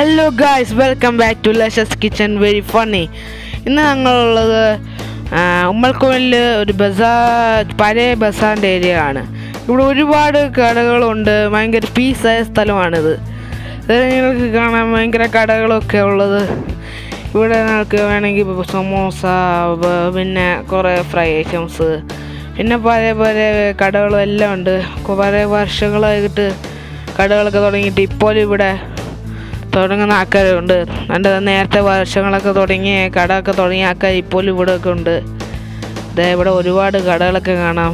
Hello guys welcome back to luscious kitchen very funny ഇന്ന് ഞങ്ങളുള്ളത് ഉമ്മൽക്കോവിലിൽ ഒരു ബസാർ പഴയ ബസാറിൻ്റെ ഏരിയ ആണ് ഇവിടെ ഒരുപാട് കടകളുണ്ട് ഭയങ്കര പീസായ സ്ഥലമാണിത് ഇത് നിങ്ങൾക്ക് കാണാൻ ഭയങ്കര കടകളൊക്കെ ഉള്ളത് ഇവിടെ നിങ്ങൾക്ക് വേണമെങ്കിൽ ഇപ്പോൾ സമോസ ബ- പിന്നെ കുറേ ഫ്രൈ ഐറ്റംസ് പിന്നെ പല പല കടകളും എല്ലാം ഉണ്ട് കുറേ വർഷങ്ങളായിട്ട് കടകളൊക്കെ തുടങ്ങിയിട്ട് ഇപ്പോൾ ഇവിടെ തുടങ്ങുന്ന ആൾക്കാരുണ്ട് എൻ്റെ നേരത്തെ വർഷങ്ങളൊക്കെ തുടങ്ങിയ കടയൊക്കെ തുടങ്ങിയ ആൾക്കാർ ഇപ്പോൾ ഇവിടെ ഒക്കെ ഉണ്ട് ദേ ഇവിടെ ഒരുപാട് കടകളൊക്കെ കാണാം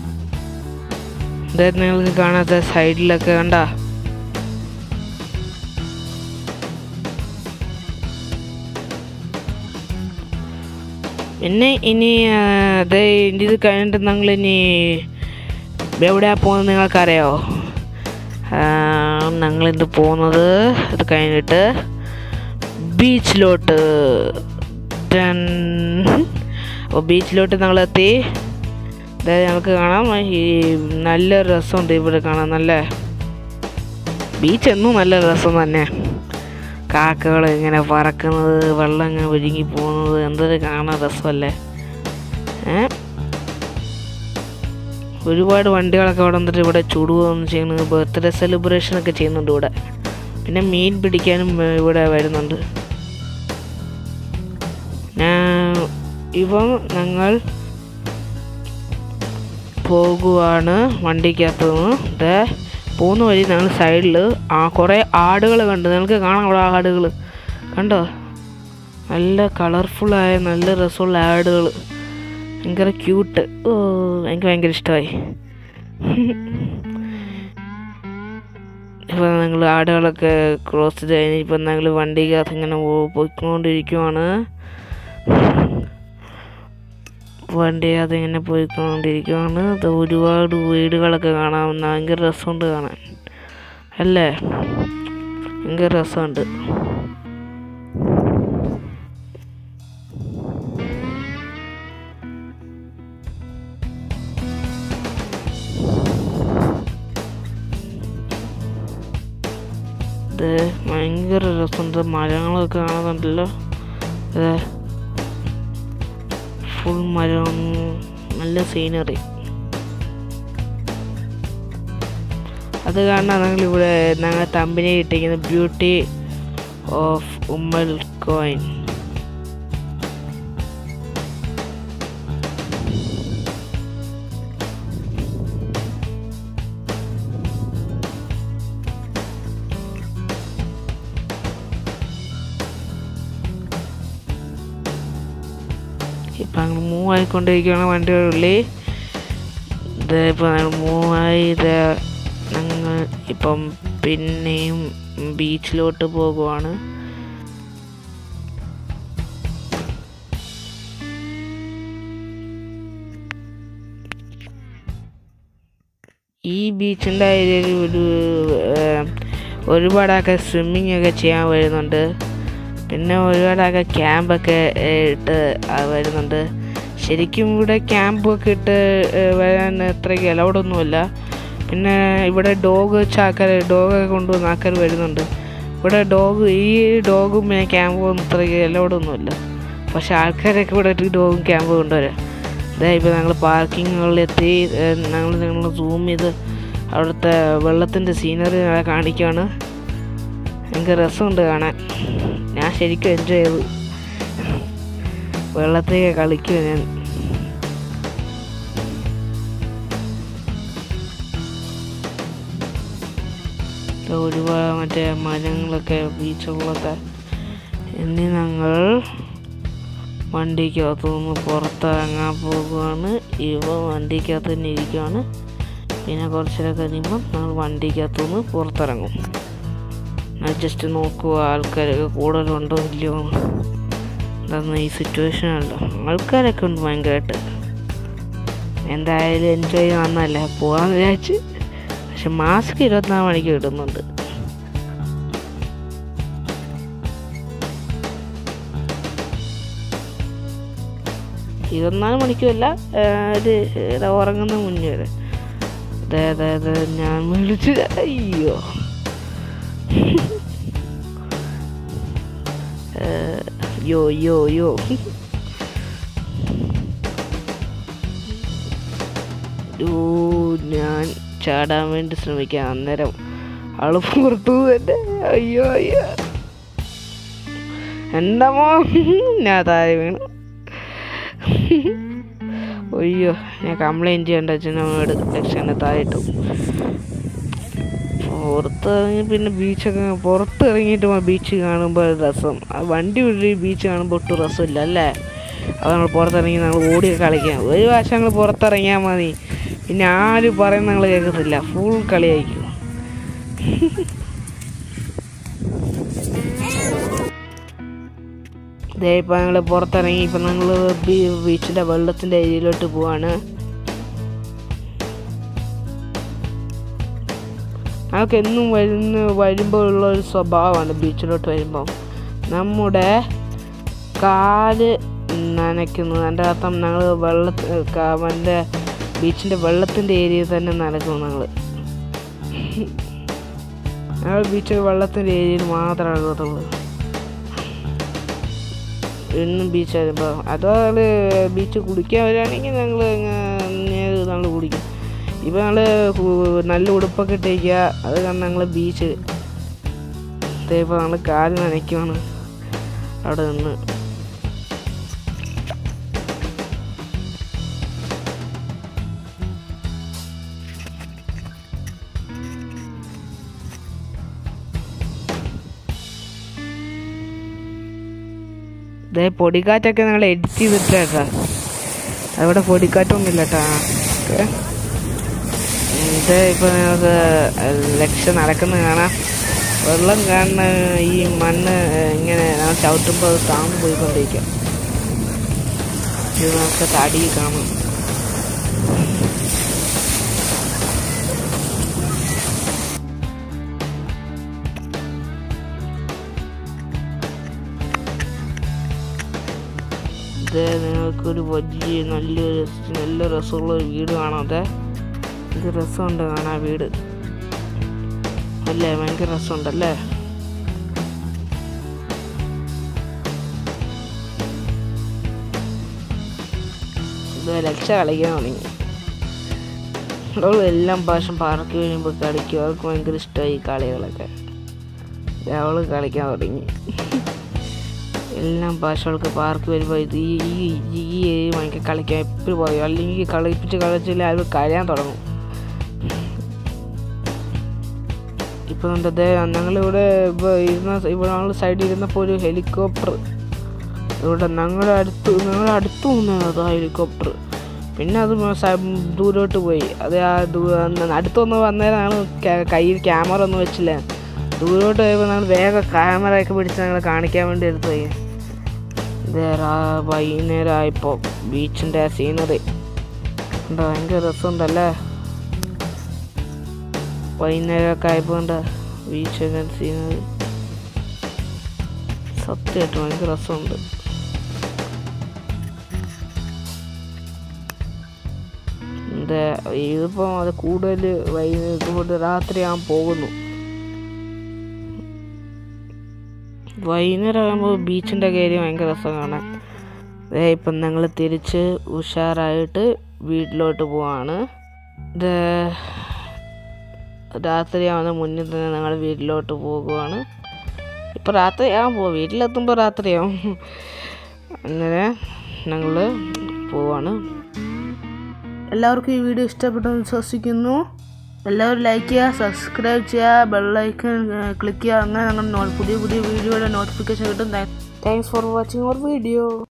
ദേ നിങ്ങൾക്ക് കാണാത്ത സൈഡിലൊക്കെ കണ്ട പിന്നെ ഇനി ആ, ദേ ഇത് കഴിഞ്ഞിട്ട് നിങ്ങൾ ഇനി എവിടെയാ പോകുന്നത് നിങ്ങൾക്കറിയോ ഞങ്ങളിത് പോകുന്നത് ഇത് കഴിഞ്ഞിട്ട് ബീച്ചിലോട്ട് അപ്പോൾ ബീച്ചിലോട്ട് ഞങ്ങളെത്തി അതായത് ഞങ്ങൾക്ക് കാണാം ഈ നല്ല രസമുണ്ട് ഇവിടെ കാണാൻ നല്ല ബീച്ച് എന്നും നല്ല രസം തന്നെ കാക്കകൾ ഇങ്ങനെ പറക്കുന്നത് വെള്ളം ഇങ്ങനെ ഒഴുകി പോകുന്നത് എന്തൊരു കാണാൻ രസമല്ലേ ഏ ഒരുപാട് വണ്ടികളൊക്കെ അവിടെ വന്നിട്ട് ഇവിടെ ചൂടുകയൊന്നും ചെയ്യുന്നത് ബർത്ത്ഡേ സെലിബ്രേഷൻ ഒക്കെ ചെയ്യുന്നുണ്ട് ഇവിടെ പിന്നെ മീൻ പിടിക്കാനും ഏ, ഇവിടെ വരുന്നുണ്ട് ഞാൻ ഇപ്പം ഞങ്ങൾ പോകുവാണ് വണ്ടിക്കകത്ത് നിന്ന് ദേ പോകുന്ന വഴി ഞങ്ങൾ സൈഡിൽ ആ കുറേ ആടുകൾ കണ്ടു നിങ്ങൾക്ക് കാണാം അവിടെ ആടുകൾ കണ്ടോ നല്ല കളർഫുള്ളായ നല്ല രസമുള്ള ആടുകൾ ഭയങ്കര ക്യൂട്ട് ഓ എനിക്ക് ഭയങ്കര ഇഷ്ടമായി ഇപ്പം ഞങ്ങൾ ആടുകളൊക്കെ ക്രോസ് ചെയ്ത് കഴിഞ്ഞ് ഇപ്പം ഞങ്ങൾ വണ്ടിക്കകത്ത് ഇങ്ങനെ പോ- പോയിക്കൊണ്ടിരിക്കുവാണ് വണ്ടിക്കകത്ത് ഇങ്ങനെ പോയിക്കൊണ്ടിരിക്കുവാണ് ഇത് ഒരുപാട് വീടുകളൊക്കെ കാണാം ഭയങ്കര രസമുണ്ട് കാണാൻ അല്ലേ ഭയങ്കര രസമുണ്ട് ഇത് ഭയങ്കര രസമുണ്ട് മരങ്ങളൊക്കെ കാണുന്നുണ്ടല്ലോ ഇത് ഫുൾ മരം നല്ല സീനറി അത് കാരണം ഞങ്ങൾ ഇവിടെ ഞങ്ങൾ തമ്പിനെ ഇട്ടിരിക്കുന്ന ബ്യൂട്ടി ഓഫ് ഉമ്മൽ കോയിൻ ഇപ്പം ഞങ്ങൾ മൂവ് ആയിക്കൊണ്ടിരിക്കുകയാണ് വണ്ടികളുള്ളിൽ ഇത് ഇപ്പം ഞങ്ങൾ മൂവ് ആയി ഇത് ഞങ്ങൾ ഇപ്പം പിന്നെയും ബീച്ചിലോട്ട് പോകുവാണ് ഈ ബീച്ചിൻ്റെ ഏരിയയിൽ ഒരു ഏർ, ഒരുപാടൊക്കെ സ്വിമ്മിങ് ഒക്കെ ചെയ്യാൻ വരുന്നുണ്ട് പിന്നെ ഒരുപാടൊക്കെ ക്യാമ്പൊക്കെ ഇട്ട് ആ വരുന്നുണ്ട് ശരിക്കും ഇവിടെ ക്യാമ്പൊക്കെ ഇട്ട് ഏർ, വരാൻ അത്രയ്ക്ക് അലൗഡൊന്നുമില്ല പിന്നെ ഇവിടെ ഡോഗ് വെച്ച ആൾക്കാർ ഡോഗൊക്കെ കൊണ്ടുവന്ന ആൾക്കാർ വരുന്നുണ്ട് ഇവിടെ ഡോഗ് ഈ ഡോഗും പിന്നെ ക്യാമ്പും ഒന്നും അത്രയ്ക്ക് അലൗഡൊന്നുമില്ല പക്ഷെ ആൾക്കാരൊക്കെ ഇവിടെ ഒരു ഡോഗും ക്യാമ്പും കൊണ്ടുവരാം ഇതാ ഇപ്പോൾ ഞങ്ങൾ പാർക്കിങ്ങുകളിലെത്തി ഞങ്ങൾ നിങ്ങൾ സൂം ചെയ്ത് അവിടുത്തെ വെള്ളത്തിൻ്റെ സീനറി കാണിക്കുകയാണ് ഭയങ്കര രസമുണ്ട് കാണാൻ ഞാൻ ശരിക്കും എൻജോയ് ചെയ്തു വെള്ളത്തിലേക്ക് കളിക്കുക ഞാൻ ഇത് ഒരുപാട് മറ്റേ മരങ്ങളൊക്കെ ബീച്ചുകളൊക്കെ ഇനി ഞങ്ങൾ വണ്ടിക്കകത്ത് നിന്ന് പുറത്തിറങ്ങാൻ പോകുകയാണ് ഇവ വണ്ടിക്കകത്ത് തന്നെ ഇരിക്കുകയാണ് പിന്നെ കുറച്ചേരം കഴിയുമ്പോൾ ഞങ്ങൾ വണ്ടിക്കകത്ത് നിന്ന് പുറത്തിറങ്ങും ഞാൻ ജസ്റ്റ് നോക്കുക ആൾക്കാരൊക്കെ കൂടുതലുണ്ടോ ഇല്ലയോ എന്ന്. എന്താന്ന് ഈ സിറ്റുവേഷൻ അല്ല ആൾക്കാരൊക്കെ ഉണ്ട് ഭയങ്കരമായിട്ട് എന്തായാലും എൻജോയ് ചെയ്യാൻ വന്നല്ലേ പോകാന്ന് വിചാരിച്ച് പക്ഷെ മാസ്ക് ഇരുപത്തിനാല് മണിക്ക് ഇടുന്നുണ്ട് ഇരുപത്തിനാല് മണിക്കുമല്ല ഒരു ഇത് ഉറങ്ങുന്ന മുന്നേ വരെ അതെ അതെ അതെ ഞാൻ വിളിച്ച് അയ്യോ ഏഹ്, യോ യോ യോ ഓ ഞാൻ ചാടാൻ വേണ്ടി ശ്രമിക്കാം അന്നേരം ആള് പുറത്തു തന്നെ അയ്യോ അയ്യോ എന്താ മോ ഞാൻ താഴെ വീണു അയ്യോ ഞാൻ കംപ്ലൈൻറ്റ് ചെയ്യേണ്ട അച്ഛനമ്മയോട് ലക്ഷ്മണ താഴെയിട്ടു പുറത്തിറങ്ങി പിന്നെ ബീച്ചൊക്കെ പുറത്തിറങ്ങിയിട്ട് ബീച്ച് കാണുമ്പോൾ ഒരു രസം ആ വണ്ടി വിട്ട് ബീച്ച് കാണുമ്പോൾ ഒട്ടും രസമില്ല അല്ലേ അത് നമ്മൾ പുറത്തിറങ്ങി നമ്മൾ ഓടി കളിക്കാം ഒരു പ്രാവശ്യം ഞങ്ങൾ പുറത്തിറങ്ങിയാൽ മതി പിന്നെ ആരും പറയുന്ന ഞങ്ങൾ കേൾക്കത്തില്ല ഫുൾ കളിയായിരിക്കും ദേ ഇപ്പം ഞങ്ങൾ പുറത്തിറങ്ങി ഇപ്പം ഞങ്ങൾ ബീച്ചിൻ്റെ വെള്ളത്തിൻ്റെ ഏരിയയിലോട്ട് പോവാണ് ഞങ്ങൾക്ക് എന്നും വരുന്ന വരുമ്പോൾ ഉള്ള ഒരു സ്വഭാവമാണ് ബീച്ചിലോട്ട് വരുമ്പോൾ നമ്മുടെ കാല് നനയ്ക്കുന്നത് അതിൻ്റെ അർത്ഥം ഞങ്ങൾ വെള്ള മറ്റേ ബീച്ചിൻ്റെ വെള്ളത്തിൻ്റെ ഏരിയയിൽ തന്നെ നടക്കും ഞങ്ങൾ ഞങ്ങൾ ബീച്ചിൽ വെള്ളത്തിൻ്റെ ഏരിയയിൽ മാത്രമാണ് നടക്കത്തുള്ളൂ എന്നും ബീച്ച് വരുമ്പോൾ അതുപോലെ ബീച്ച് കുടിക്കാൻ വരികയാണെങ്കിൽ ഞങ്ങൾ ഞങ്ങൾ കുടിക്കും ഇപ്പം ഞങ്ങൾ നല്ല ഉടുപ്പൊക്കെ ഇട്ടേക്കുക അത് കാരണം ഞങ്ങൾ ബീച്ച് ഇപ്പോൾ ഞങ്ങൾ കാല് നനയ്ക്കുവാണ് അവിടെ നിന്ന് ഇതേ പൊടിക്കാറ്റൊക്കെ ഞങ്ങൾ എഡിറ്റ് ചെയ്തിട്ടാ അവിടെ പൊടിക്കാറ്റൊന്നും ഇല്ല കേട്ടാ ഓക്കെ ഇത് ഇപ്പോൾ നിങ്ങൾക്ക് ലക്ഷ്യം നടക്കുന്നത് കാണാം വെള്ളം കാണുന്ന ഈ മണ്ണ് ഇങ്ങനെ നമ്മൾ ചവിട്ടുമ്പോൾ അത് താന്നു പോയിക്കൊണ്ടിരിക്കും ഇത് നമുക്ക് തടി കാണാം ഇത് നിങ്ങൾക്കൊരു വലിയ നല്ലൊരു നല്ല രസമുള്ള ഒരു വീട് കാണാം അതെ ഇത് രസമുണ്ട് കാണാൻ വീട് അല്ലേ ഭയങ്കര രസമുണ്ടല്ലേ ഇത് ലക്ഷ കളിക്കാൻ തുടങ്ങി അവൾ എല്ലാം പ്രാവശ്യം പാർക്ക് കഴിയുമ്പോൾ കളിക്കും അവൾക്ക് ഭയങ്കര ഇഷ്ടമായി ഈ കളികളൊക്കെ അവൾ കളിക്കാൻ തുടങ്ങി എല്ലാം ഭാഷകൾക്ക് പാർക്ക് വരുമ്പോൾ ഇത് ഈ ഈ ഈ ഏരിയ ഭയങ്കര കളിക്കാൻ എപ്പോഴും പറയും അല്ലെങ്കിൽ കളിപ്പിച്ച് കളിച്ചില്ല അവർ കരയാൻ തുടങ്ങും ഇപ്പം എന്തത് ഞങ്ങളിവിടെ ഇപ്പോൾ ഇരുന്ന ഇവിടെ ഞങ്ങൾ സൈഡിൽ ഇരുന്നപ്പോൾ ഒരു ഹെലികോപ്റ്റർ ഇവിടെ ഞങ്ങളുടെ അടുത്ത് ഞങ്ങളുടെ അടുത്ത് വന്നത് ആ ഹെലികോപ്റ്റർ പിന്നെ അത് സ- ദൂരോട്ട് പോയി അത് ആ ദൂ- അടുത്ത് വന്ന് വന്നേരം ഞങ്ങൾ കയ്യിൽ ക്യാമറ ഒന്നും വെച്ചില്ല ദൂരോട്ട് പോയപ്പോൾ ഞങ്ങൾ വേഗം ക്യാമറ ഒക്കെ പിടിച്ച് ഞങ്ങൾ കാണിക്കാൻ വേണ്ടി എടുത്തു പോയി ഇത് രാ- വൈകുന്നേരമായപ്പോൾ ബീച്ചിൻ്റെ സീനറി എന്താ ഭയങ്കര രസമുണ്ടല്ലേ വൈകുന്നേരമൊക്കെ ആയപ്പോൾ ഉണ്ട് ബീച്ചൊക്കെ സീനറി സത്യമായിട്ട് ഭയങ്കര രസമുണ്ട് എന്താ ഇതിപ്പോൾ അത് കൂടുതൽ വൈകുന്നേരം രാത്രിയാകാൻ പോകുന്നു വൈകുന്നേരം ആകുമ്പോൾ ബീച്ചിൻ്റെ കയറി ഭയങ്കര രസം കാണാൻ ദേ ഇപ്പം ഞങ്ങൾ തിരിച്ച് ഉഷാറായിട്ട് വീട്ടിലോട്ട് പോവാണ് ഇത് രാത്രിയാവുന്ന മുന്നിൽ തന്നെ ഞങ്ങൾ വീട്ടിലോട്ട് പോകുവാണ് ഇപ്പം രാത്രിയാകാൻ പോകും വീട്ടിലെത്തുമ്പോൾ രാത്രിയാവും അങ്ങനെ ഞങ്ങൾ പോവാണ് എല്ലാവർക്കും ഈ വീഡിയോ ഇഷ്ടപ്പെട്ടെന്ന് വിശ്വസിക്കുന്നു എല്ലാവരും ലൈക്ക് ചെയ്യുക സബ്സ്ക്രൈബ് ചെയ്യുക ബെല്ലൈക്കൺ ക്ലിക്ക് ചെയ്യുക അങ്ങനെ ഞങ്ങൾ പുതിയ പുതിയ വീഡിയോയുടെ നോട്ടിഫിക്കേഷൻ കിട്ടും thanks for watching our video